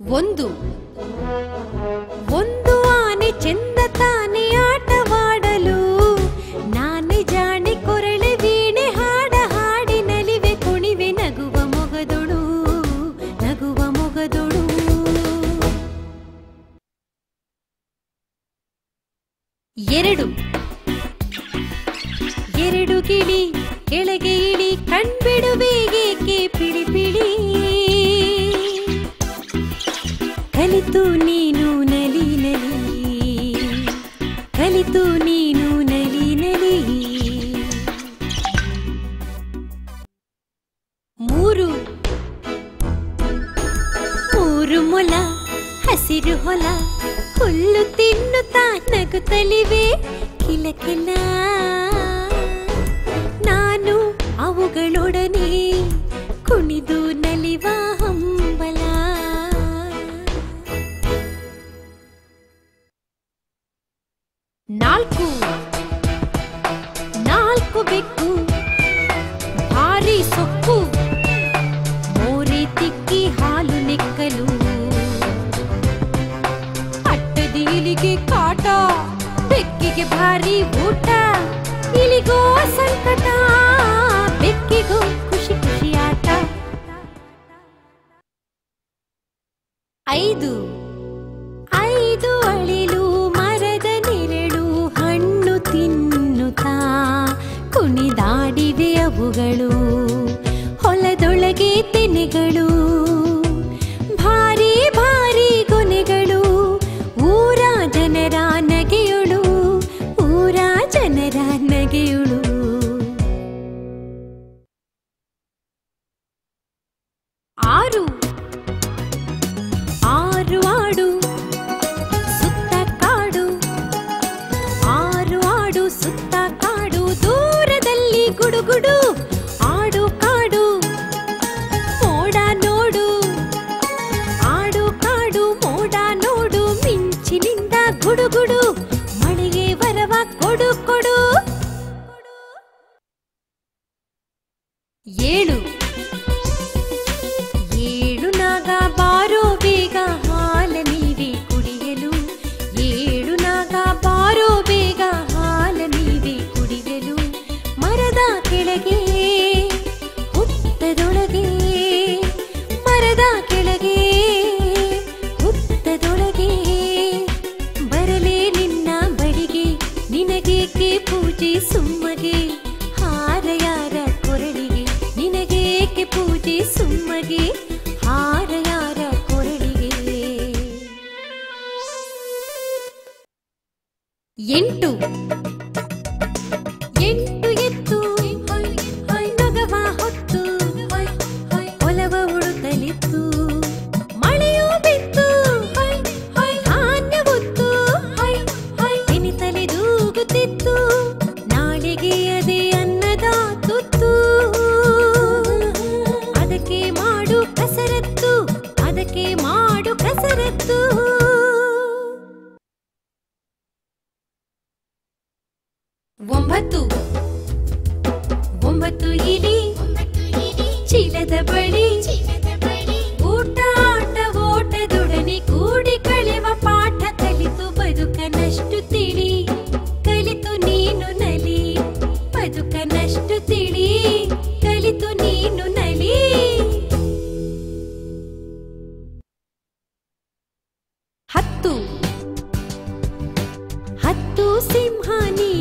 ಒಂದು ಒಂದು ಆನೆ ಚೆಂದ ತಾನೆ ಆಟವಾಡಲು ನಾನೆ ಜಾಣೆ ಕೊರಳೆ ವೀಣೆ ಹಾಡ ಹಾಡಿ ನಲಿವೆ ಕುಣಿವೆ ನಗುವ ಮೊಗದೊಳು ನಗುವ ಮೊಗದೊಳು ಎರಡು ಎರಡು ಗಿಳಿ ಕೆಳಗೆ ಇಳಿ ಕಣ್ಬಿಡುವೆ ಏಕೆ ಪಿಳಿ ಪಿಳಿ ಕಲಿತು ನೀನು ನಲಿ ನಲಿ ಕಲಿತು ನೀನು ನಲಿ ನಲಿ ಮೂರು ಮೂರು ಮೊಲ ಹಸಿರು ಹೊಲ ಹುಲ್ಲು ತಿನ್ನುತ್ತಾ ನಗುತ್ತಲಿವೆ ಕಿಲಕಿಲ ನಾನು ಅವುಗಳೊಡನೆ ಕುಣಿದು ನಲಿವ ಹಂಬಲ ನಾಲ್ಕು ನಾಲ್ಕು ಬೆಕ್ಕು ಭಾರಿ ಸೊಕ್ಕು ಮೋರೆ ತಿಕ್ಕಿ ಹಾಲು ನೆಕ್ಕಲು ಅಟ್ಟದಿ ಇಲಿಗೆ ಕಾಟ ಬೆಕ್ಕಿಗೆ ಭಾರಿ ಊಟ ಇಲಿಗೋ ಸಂಕಟ ಬೆಕ್ಕಿಗೋ ಖುಷಿ ಖುಷಿ ಆಟ ಐದು ಐದು ಅಳಿಲು ಮರದ ನೆರಳು ಹಣ್ಣು ತಿನ್ನುತ್ತಾ ಕುಣಿದಾಡಿವೆ ಅವುಗಳು ಹೊಲದೊಳಗೆ ತೆನೆಗಳು ಭಾರಿ ಭಾರಿ ಗೊನೆಗಳು ಊರ ಜನರ ನಗೆಯುಳು ಊರ ಜನರ ನಗೆಯುಳು ಆರು ಆರು ಆಡು ಸುತ್ತ ಕಾಡು ಆರು ಆಡು ಸುತ್ತ ಕಾಡು ದೂರದಲ್ಲಿ ಗುಡುಗುಡು ಆಡು ಕಾಡು ಮೋಡ ನೋಡು ಆಡು ಕಾಡು ಮೋಡ ನೋಡು ಮಿಂಚಿನಿಂದ ಗುಡುಗುಡು ಮಳೆಗೆ ವರವ ಕೊಡು ಕೊಡು ಏಳು ಏಳು ನಾಗ ಬಾರೋ ಬೇಗ ಹಾಲ ನೀಡಿ ಕುಡಿಯಲು ಏಳು ನಾಗ ಬಾರೋ ಬೇಗ ಹಾಲ ನೀಡಿ ಕುಡಿಯಲು ಮರದ ಕೆಳಗೆ ಹುತ್ತದೊಳಗೆ ಮರದ ಕೆಳಗೆ ಹುತ್ತದೊಳಗೆ ಬರಲೇ ನಿನ್ನ ಬಳಿಗೆ ನಿನಗೇಕೆ ಪೂಜೆ ಸುಮ್ಮಗೆ ಹಾರ ಯಾರ ಕೊರಳಿಗೆ ನಿನಗೇಕೆ ಪೂಜೆ ಸುಮ್ಮಗೆ ಹಾರ ಯಾರ ಕೊರಳಿಗೆ ಎಂಟು ಎಂಟು ಎತ್ತು ಹೊಯ್ ಹೊಯ್ ನಗವ ಹೊತ್ತು ಹೊಯ್ ಹೊಯ್ ಒಲವ ಉಳುತ್ತಲಿತ್ತು ಮಳೆಯೂ ಬಿತ್ತು ಹೊಯ್ ಹೊಯ್ ಧಾನ್ಯ ಹೊತ್ತು ಹೊಯ್ ಹೊಯ್ ಎನಿತಲೆ ದೂಗುತ್ತಿತ್ತು ನಾಳೆಗೆ ಅದೇ ಅನ್ನದ ತುತ್ತು ಅದಕ್ಕೆ ಮಾಡು ಕಸರತ್ತು ಅದಕ್ಕೆ ಮಾಡು ಕಸರತ್ತು ಒಂಬತ್ತು ಒಂಬತ್ತು ಇಲಿ ಚೀಲದ ಬಳಿ ಊಟ ಆಟ ಓಟದೊಡನೆ ಕೂಡಿ ಕಳೆವ ಪಾಠ ಕಲಿತು ಬದುಕನಷ್ಟು ತಿಳಿ ಕಲಿತು ನೀನು ನಲಿ ಬದುಕನಷ್ಟು ತಿಳಿ ಕಲಿತು ನೀನು ನಲಿ ಹತ್ತು ಹತ್ತು ಸಿಂಹ ನೀ